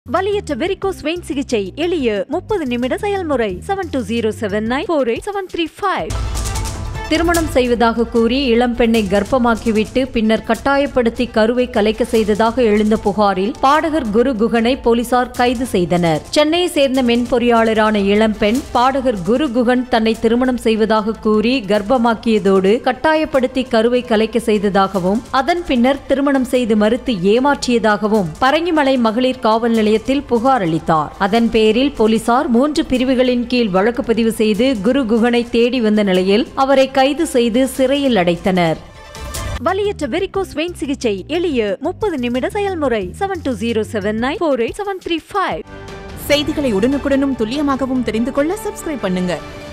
வலியற்ற varicose vein சிகிச்சை எளிய முப்பது நிமிட செயல்முறை seven two zero seven nine four eight seven three five திருமணம் செய்வதாக கூறி இளம்பெண்ணை கர்ப்பமாக்கிவிட்டு பின்னர் கட்டாயப்படுத்தி கருவை கலைக்க செய்ததாக எழுந்த புகாரில் பாடகர் குரு குகனை போலீசார் கைது செய்தனர் சென்னையை சேர்ந்த மென்பொறியாளரான இளம்பெண் பாடகர் குரு குகன் தன்னை திருமணம் செய்வதாக கூறி கர்ப்பமாக்கியதோடு கட்டாயப்படுத்தி கருவை கலைக்க செய்ததாகவும் அதன் பின்னர் திருமணம் செய்து மறுத்து ஏமாற்றியதாகவும் பரங்கிமலை மகளிர் காவல் நிலையத்தில் புகார் அளித்தார் அதன் பேரில் போலீசார் மூன்று பிரிவுகளின் கீழ் வழக்கு பதிவு செய்து குரு குகனை தேடி வந்த நிலையில் அவரை கைது செய்து சிறையில் அடைத்தனர் வலியற்ற வெரிகோஸ் வெயின் சிகிச்சை எளிய முப்பது நிமிட செயல்முறை seven two zero seven nine four eight seven three five செய்திகளை உடனுக்குடனும் துல்லியமாகவும் தெரிந்து கொள்ள சப்ஸ்கிரைப் பண்ணுங்க